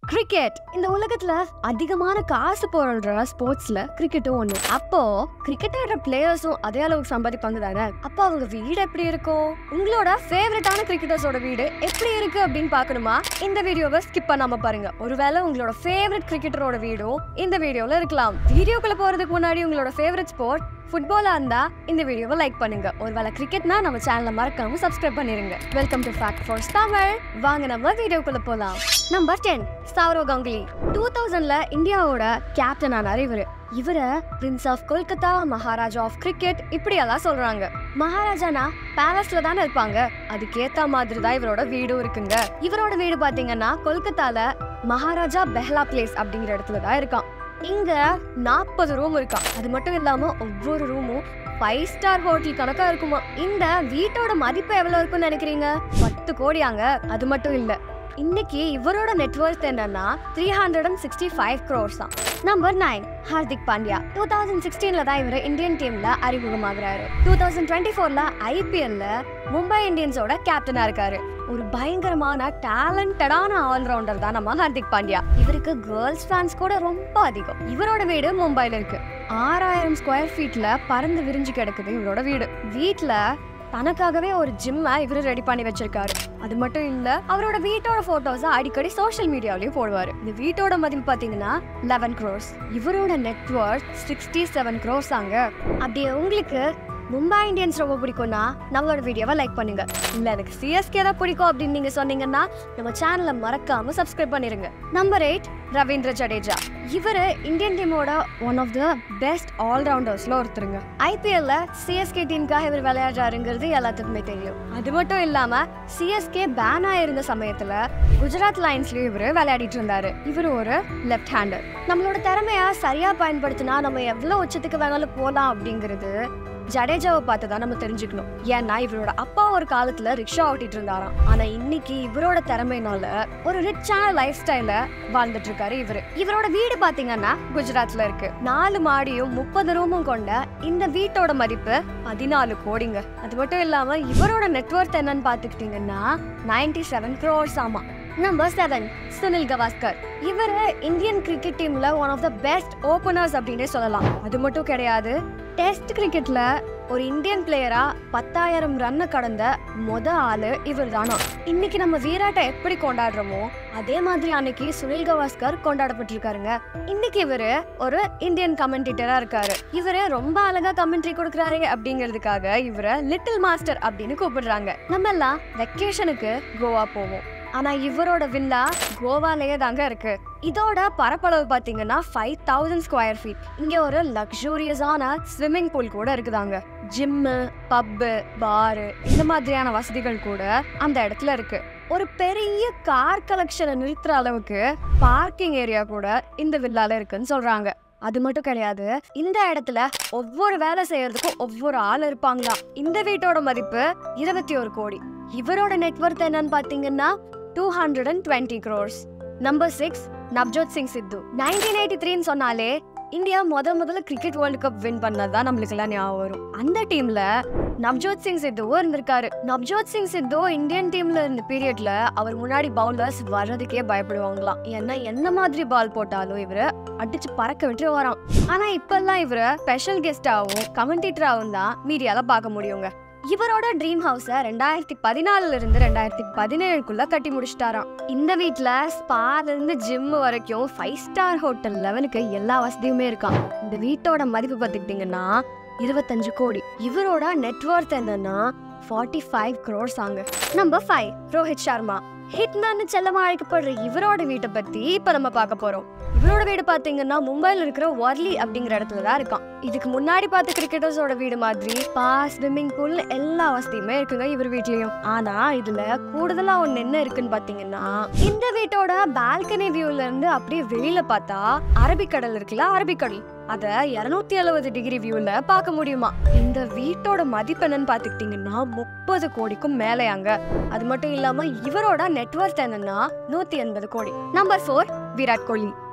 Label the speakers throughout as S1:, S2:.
S1: cricket இந்த உலகத்துல அதிகமான காசு போடுற ஸ்போர்ட்ஸ்ல கிரிக்கெட்டும் ஒண்ணு அப்போ கிரிக்கெட் ஆடுற பிளேயர்ஸும் அதே அளவுக்கு சம்பாதிப்பாங்க தானே அப்போ அவங்க வீடு எப்படி இருக்கும் உங்களோட ஃபேவரட்டான கிரிக்கெட்டர்ஸோட வீடு எப்படி இருக்கு அப்படின்னு பார்க்கணுமா இந்த வீடியோவை ஸ்கிப் பண்ணாம பாருங்க ஒருவேளை உங்களோட ஃபேவரட் கிரிக்கெட்டரோட வீடும் இந்த வீடியோல இருக்கலாம் வீடியோக்குள்ள போறதுக்கு முன்னாடி உங்களோட ஃபேவரட் ஸ்போர்ட் ஃபுட்பாலா இருந்தா இந்த வீடியோவை லைக் பண்ணுங்க ஒருவேளை கிரிக்கெட்னா நம்ம சேனலை மறக்காம சப்ஸ்கிரைப் பண்ணிருங்க welcome to fact for Tamil வாங்க நம்ம வீடியோக்குள்ள போலாம் number ten Sourav Ganguly two தௌசண்ட்ல இந்தியாவோட கேப்டன் ஆனார் இவரு இவரை prince of Kolkata Maharaja of cricket இப்படியெல்லாம் சொல்றாங்க மகாராஜானா பேலஸ்ல தானே இருப்பாங்க அதுக்கேத்த மாதிரி தான் இவரோட வீடும் இருக்குங்க இவரோட வீடு பாத்தீங்கன்னா கொல்கத்தால மகாராஜா பெஹ்லா பிளேஸ் அப்படிங்கிற இடத்துல தான் இருக்கான் இங்க நாற்பது ரூம் இருக்கான் அது மட்டும் இல்லாம ஒவ்வொரு ரூமும் ஃபைவ் ஸ்டார் ஹோட்டல் கணக்கா இருக்குமா இந்த வீட்டோட மதிப்பு எவ்வளவு இருக்கும்னு நினைக்கிறீங்க பத்து கோடியாங்க அது மட்டும் இல்ல இன்னைக்கு இவரோட நெட்ஒர்க் என்னன்னா three hundred and sixty five crores தான் number nine Hardik Pandya two thousand சிக்ஸ்டீன்ல தான் இவர் இந்தியன் டீம்ல அறிமுகமாகிறாரு டூ தௌசண்ட் டுவெண்ட்டி ஃபோர்ல ஐபிஎல்ல மும்பை இந்தியன்ஸோட கேப்டனா இருக்காரு ஒரு பயங்கரமான டேலண்டடான ஆல்ரவுண்டர் தான் நம்ம ஹார்திக் பாண்டியா இவருக்கு கேர்ள்ஸ் ஃபேன்ஸ் கூட ரொம்ப அதிகம் இவரோட வீடு மும்பைல இருக்கு ஆறாயிரம் ஸ்கொயர் ஃபீட்ல பறந்து விரிஞ்சு கிடக்குது இவரோட வீடு வீட்ல தனக்காகவே ஒரு ஜிம்மை இவரு ரெடி பண்ணி வச்சிருக்காரு அது மட்டும் இல்ல அவரோட வீட்டோட போட்டோஸ அடிக்கடி சோஷியல் மீடியாலயும் போடுவாரு இந்த வீட்டோட மதிப்பு பாத்தீங்கன்னா லெவன் க்ரோர்ஸ் இவரோட நெட்ஒர்க் சிக்ஸ்டி செவன் க்ரோர்ஸ் ஆங்க அப்படியே உங்களுக்கு மும்பை இந்தியன்ஸ் ரொம்ப பிடிக்கும்னா நம்மளோட வீடியோவை லைக் பண்ணுங்க இல்ல எனக்கு சிஎஸ்கே தான் பிடிக்கும் அப்படின்னு நீங்க சொன்னீங்கன்னா நம்ம சேனலை மறக்காம சப்ஸ்கிரைப் பண்ணிருங்க நம்பர் எயிட் ரவீந்திர ஜடேஜா இவரு இந்தியன் டீமோட ஒன் ஆஃப் த பெஸ்ட் ஆல்ரவுண்டர்ஸ்ல ஒருத்தருங்க ஐபிஎல்ல சிஎஸ்கே டீமுக்காக இவர் விளையாடுறாருங்கிறது எல்லாத்துக்குமே தெரியும் அது மட்டும் இல்லாம சிஎஸ்கே பேன் ஆயிருந்த சமயத்துல குஜராத் லைன்ஸ்லயும் இவரு விளையாடிட்டு இருந்தாரு இவர் ஒரு லெஃப்ட் ஹேண்டர் நம்மளோட திறமைய சரியா பயன்படுத்தினா நம்ம எவ்வளவு உச்சத்துக்கு வேணாலும் போலாம் அப்படிங்கிறது ஜடேஜாவை பார்த்து தான் நம்ம தெரிஞ்சுக்கணும் ஏன்னா இவரோட அப்பா ஒரு காலத்துல ரிக்ஷா ஓட்டிட்டு இருந்தாராம் ஆனா இன்னைக்கு இவரோட திறமையினால ஒரு ரிச்சான லைஃப் ஸ்டைல வாழ்ந்துட்டு இருக்காரு இவரு இவரோட வீடு பாத்தீங்கன்னா குஜராத்ல இருக்கு நாலு மாடியும் முப்பது ரூமும் கொண்ட இந்த வீட்டோட மதிப்பு பதினாலு கோடிங்க அது மட்டும் இல்லாம இவரோட நெட்ஒர்க் என்னன்னு பாத்துக்கிட்டீங்கன்னா நைன்டி செவன் க்ரோர்ஸ் ஆமா நம்பர் செவன் சுனில் கவாஸ்கர் இவர் இந்தியன் கிரிக்கெட் டீம்ல one of the best openers அப்படின்னே சொல்லலாம் அது மட்டும் கிடையாது டெஸ்ட் கிரிக்கெட்ல ஒரு இந்தியன் பிளேயரா பத்தாயிரம் ரன்னை கடந்த மொத ஆளு இவர் தானா இன்னைக்கு நம்ம வீராட்டை எப்படி கொண்டாடுறோமோ அதே மாதிரி அன்னைக்கு சுனில் கவாஸ்கர் கொண்டாடப்பட்டிருக்காருங்க இன்னைக்கு இவரு ஒரு இந்தியன் கமெண்டேட்டரா இருக்காரு இவரு ரொம்ப அழகா கமெண்ட்ரி கொடுக்குறாரு அப்படிங்கிறதுக்காக இவரை லிட்டில் மாஸ்டர் அப்படின்னு கூப்பிடுறாங்க நம்ம எல்லாம் வெக்கேஷனுக்கு கோவா போவோம் ஆனா இவரோட வில்லா கோவாலயே தாங்க இருக்கு இதோட பரப்பளவு பாத்தீங்கன்னா ஃபைவ் தௌசண்ட் ஸ்கொயர் ஃபீட் இங்க ஒரு லக்ஸூரியஸான ஸ்விம்மிங் பூல் கூட இருக்குதாங்க ஜிம்மு பப்பு பாரு இந்த மாதிரியான வசதிகள் கூட அந்த இடத்துல இருக்கு ஒரு பெரிய கார் கலெக்ஷனை நிறுத்துற அளவுக்கு பார்க்கிங் ஏரியா கூட இந்த வில்லால இருக்குன்னு சொல்றாங்க அது மட்டும் கிடையாது இந்த இடத்துல ஒவ்வொரு வேலை செய்யறதுக்கும் ஒவ்வொரு ஆள் இருப்பாங்களாம் இந்த வீட்டோட மதிப்பு இருபத்தி ஒரு கோடி இவரோட நெட்ஒர்க் என்னன்னு பாத்தீங்கன்னா two hundred and twenty crores number six Navjot Singh Sidhu nineteen eighty த்ரீன்னு சொன்னாலே இந்தியா முத முதல்ல கிரிக்கெட் வேர்ல்டு கப் வின் பண்ணதான் நம்மளுக்கு எல்லாம் ஞாபகம் வரும் அந்த டீம்ல நவ்ஜோத் சிங் சித்துவும் இருந்திருக்காரு நவ்ஜோத் சிங் சித்து இந்தியன் டீம்ல இருந்த பீரியட்ல அவர் முன்னாடி பவுலர்ஸ் வர்றதுக்கே பயப்படுவாங்களாம் ஏன்னா என்ன மாதிரி பால் போட்டாலும் இவரு அடிச்சு பறக்க விட்டு வரான் ஆனா இப்பெல்லாம் இவரு ஸ்பெஷல் கெஸ்டாவும் கமெண்டேட்டராகவும் தான் மீடியால பார்க்க முடியுங்க இவரோட ட்ரீம் ஹவுஸ ரெண்டாயிரத்தி பதினாலுல இருந்து ரெண்டாயிரத்தி பதினேழுக்குள்ள கட்டி முடிச்சிட்டாராம் இந்த வீட்ல ஸ்பால இருந்து ஜிம் வரைக்கும் ஃபைவ் ஸ்டார் ஹோட்டல் லெவலுக்கு எல்லா வசதியுமே இருக்கான் இந்த வீட்டோட மதிப்பு பார்த்துக்கிட்டிங்கன்னா இருபத்தஞ்சு கோடி இவரோட நெட்ஒர்க் என்னன்னா ஃபார்ட்டி ஃபைவ் க்ரோர்ஸ் ஆங்க number five Rohit Sharma hitman செல்லமா அழைக்கப்படுற இவரோட வீட்டை பத்தி இப்ப நம்ம பார்க்க போறோம் இவரோட வீடு பாத்தீங்கன்னா மும்பைல இருக்கிற வர்லி அப்படிங்கிற இடத்துல தான் இருக்கான் இதுக்கு முன்னாடி பார்த்த கிரிக்கெட்டர்ஸோட வீடு மாதிரி பா ஸ்விம்மிங் பூல் எல்லா வசதியுமே இருக்குங்க இவர் வீட்லயும் ஆனா இதுல கூடுதலா ஒண்ணு என்ன இருக்குன்னு பாத்தீங்கன்னா இந்த வீட்டோட பால்கனி வியூல இருந்து அப்படியே வெளியில பார்த்தா அரபிக்கடல் இருக்குல்ல அரபிக்கடல் அத 270 எழுபது டிகிரி வியூல பார்க்க முடியுமா இந்த வீட்டோட மதிப்பு என்னன்னு பாத்துக்கிட்டீங்கன்னா முப்பது கோடிக்கும் மேலையாங்க அது மட்டும் இல்லாம இவரோட நெட்ஒர்க் என்னன்னா நூத்தி எண்பது கோடி number four Virat Kohli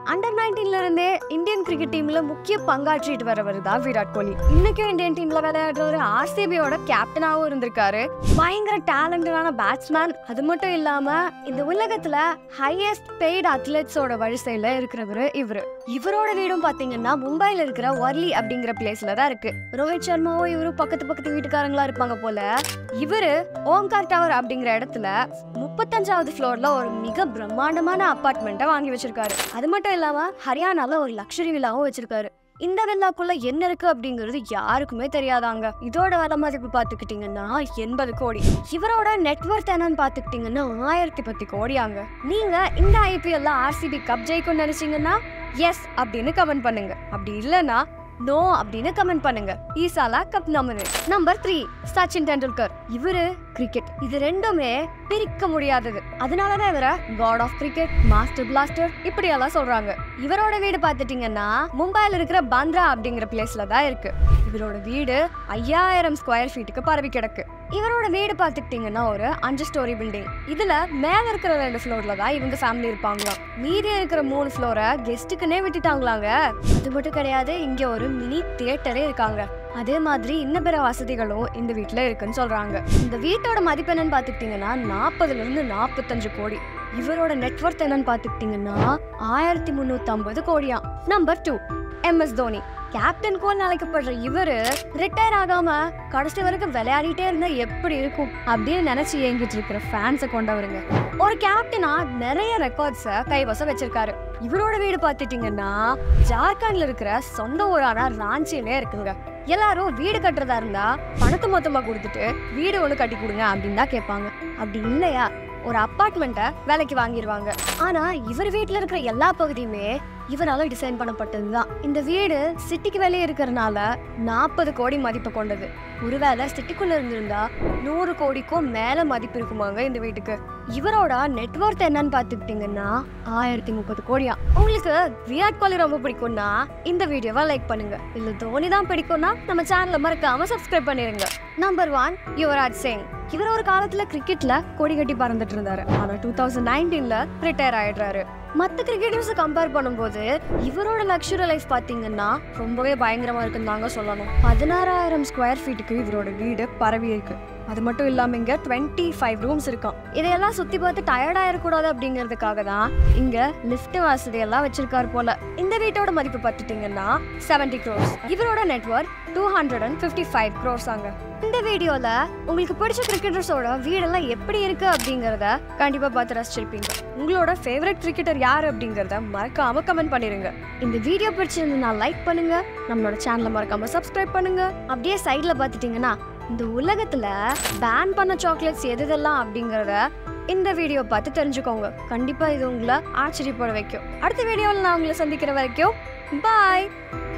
S1: under நைன்டீன்ல இருந்தே இந்தியன் கிரிக்கெட் டீம்ல முக்கிய பங்காற்றிட்டு வரவர் தான் விராட் கோலி இன்னைக்கும் இந்தியன் டீம்ல விளையாடுற ஆர்சிபியோட கேப்டனாகவும் இருந்திருக்காரு பயங்கர டேலண்டடான பேட்ஸ்மேன் அது மட்டும் இல்லாம இந்த உலகத்துல ஹையஸ்ட் பெய்டு அத்லெட்ஸோட வரிசையில இருக்கிறவரு இவரு இவரோட வீடும் பாத்தீங்கன்னா மும்பைல இருக்கிற ஒர்லி அப்படிங்கிற பிளேஸ்ல தான் இருக்கு ரோஹித் சர்மாவும் இவரும் பக்கத்து பக்கத்து வீட்டுக்காரங்களா இருப்பாங்க போல இவரு ஓம்கார் டவர் அப்படிங்கிற இடத்துல முப்பத்தஞ்சாவது ஃப்ளோர்ல ஒரு மிக பிரம்மாண்டமான அபார்ட்மெண்ட்டை வாங்கி வச்சிருக்காரு அது மட்டும் இல்லாம ஹரியானால ஒரு லக்ஸரி வில்லாவும் வச்சிருக்காரு இந்த வில்லாக்குள்ள என்ன இருக்கு அப்படிங்கிறது யாருக்குமே தெரியாதாங்க இதோட விலை மதிப்பு பார்த்துக்கிட்டீங்கன்னா எண்பது கோடி இவரோட நெட்ஒர்க் என்னன்னு பார்த்துக்கிட்டீங்கன்னா ஆயிரத்தி பத்து கோடியாங்க நீங்க இந்த ஐபிஎல்ல ஆர்சிபி கப் ஜெயிக்கும்னு நினைச்சீங்கன்னா எஸ் அப்படின்னு கமெண்ட் பண்ணுங்க அப்படி இல்லைன்னா நோ அப்படின்னு கமெண்ட் பண்ணுங்க ஈசாலா கப் நாமினேட் நம்பர் த்ரீ சச்சின் டெண்டுல்கர் இவரு கிரிக்கெட் இது ரெண்டுமே பிரிக்க முடியாதது அதனாலதான் இவரை god of cricket master blaster இப்படி எல்லாம் சொல்றாங்க இவரோட வீடு பார்த்துட்டீங்கன்னா மும்பைல இருக்கிற பாந்த்ரா அப்படிங்கிற பிளேஸ்ல தான் இருக்கு இவரோட வீடு ஐயாயிரம் ஸ்கொயர் ஃபீட்டுக்கு பரவி கிடக்கு இவரோட வீடு பார்த்துக்கிட்டிங்கன்னா ஒரு அஞ்சு ஸ்டோரி பில்டிங் இதுல மேல இருக்கிற ரெண்டு ஃப்ளோர்ல தான் இவங்க ஃபேமிலி இருப்பாங்களாம் மீதி இருக்கிற மூணு ஃப்ளோரை கெஸ்ட்டுக்குன்னே விட்டுட்டாங்களாங்க அது மட்டும் கிடையாது இங்க ஒரு மினி தியேட்டரே இருக்காங்க அதே மாதிரி இன்ன பிற வசதிகளும் இந்த வீட்ல இருக்குன்னு சொல்றாங்க இந்த வீட்டோட மதிப்பு என்னன்னு பாத்துக்கிட்டீங்கன்னா நாற்பதுல இருந்து நாற்பத்தஞ்சு கோடி இவரோட நெட்ஒர்க் என்னன்னு பாத்துக்கிட்டீங்கன்னா ஆயிரத்தி முந்நூத்தி ஐம்பது கோடியா number two MS Dhoni captain cool அழைக்கப்படுற இவரு ரிட்டையர் ஆகாம கடைசி வரைக்கும் விளையாடிட்டே இருந்தா எப்படி இருக்கும் அப்படின்னு நினைச்சு ஏங்கிட்டு இருக்கிற ஃபேன்ஸை கொண்டவருங்க ஒரு கேப்டனா நிறைய ரெக்கார்ட்ஸ கைவசம் வச்சிருக்காரு இவரோட வீடு பார்த்துட்டீங்கன்னா ஜார்க்கண்ட்ல இருக்கிற சொந்த ஊரான ராஞ்சியிலே இருக்குங்க எல்லாரும் வீடு கட்டுறதா இருந்தா பணத்தை மொத்தமா கொடுத்துட்டு வீடு ஒண்ணு கட்டி கொடுங்க அப்படின்னு தான் கேட்பாங்க அப்படி இல்லையா ஒரு அப்பார்ட்மெண்ட்டை விலைக்கு வாங்கிடுவாங்க ஆனா இவர் வீட்ல இருக்கிற எல்லா பகுதியுமே இவரால டிசைன் பண்ணப்பட்டதுதான் இந்த வீடு சிட்டிக்கு வெளியே இருக்கிறனால நாற்பது கோடி மதிப்பு கொண்டது ஒருவேளை சிட்டிக்குள்ள இருந்திருந்தா நூறு கோடிக்கும் மேல மதிப்பு இருக்குமாங்க இந்த வீட்டுக்கு இவரோட நெட்ஒர்க் என்னன்னு பாத்துக்கிட்டீங்கன்னா ஆயிரத்தி முப்பது கோடியா உங்களுக்கு விராட் கோலி ரொம்ப பிடிக்கும்னா இந்த வீடியோவை லைக் பண்ணுங்க இல்ல தோனி தான் பிடிக்கும்னா நம்ம சேனலை மறக்காம சப்ஸ்கிரைப் பண்ணிருங்க நம்பர் ஒன் யுவராஜ் சிங் இவர் ஒரு காலத்துல கிரிக்கெட்ல கொடி கட்டி பறந்துட்டு இருந்தாரு ஆனா டூ தௌசண்ட் நைன்டீன்ல ரிட்டையர் ஆயிடுறாரு மத்த கிரிக்கெட்டர்ஸ் கம்பேர் பண்ணும்போது இவரோட லக்ஸுரி லைஃப் பாத்தீங்கன்னா ரொம்பவே பயங்கரமா இருக்குன்னு தாங்க சொல்லணும் பதினாறாயிரம் ஸ்கொயர் ஃபீட்டுக்கு இவரோட வீடு பரவி இருக்கு அது மட்டும் இல்லாம இங்க டுவெண்ட்டி ஃபைவ் ரூம்ஸ் இருக்கும் இதையெல்லாம் சுத்தி பார்த்து டயர்ட் ஆயிடக்கூடாது அப்படிங்கிறதுக்காக தான் இங்க லிஃப்ட் வசதி எல்லாம் வச்சிருக்காரு போல இந்த வீட்டோட மதிப்பு பார்த்துட்டீங்கன்னா செவன்டி க்ரோர்ஸ் இவரோட net worth two hundred and fifty five crores ஆங்க இந்த வீடியோல உங்களுக்கு பிடிச்ச கிரிக்கெட்டர்ஸோட வீடெல்லாம் எப்படி இருக்கு அப்படிங்கறத கண்டிப்பா பார்த்து ரசிச்சிருப்பீங்க உங்களோட ஃபேவரட் கிரிக்கெட்டர் யார் அப்படிங்கறத மறக்காம கமெண்ட் பண்ணிருங்க இந்த வீடியோ பிடிச்சிருந்தா லைக் பண்ணுங்க நம்மளோட சேனலை மறக்காம சப்ஸ்கிரைப் பண்ணுங்க அப்படியே சைடுல பார்த்துட்டீங்கன்னா இந்த உலகத்துல பேன் பண்ண சாக்லேட்ஸ் எதெல்லாம் அப்படிங்கறத இந்த வீடியோ பார்த்து தெரிஞ்சுக்கோங்க கண்டிப்பா இது உங்களை ஆச்சரியப்பட வைக்கும் அடுத்த வீடியோவில் நான் உங்களை சந்திக்கிற வரைக்கும் பாய்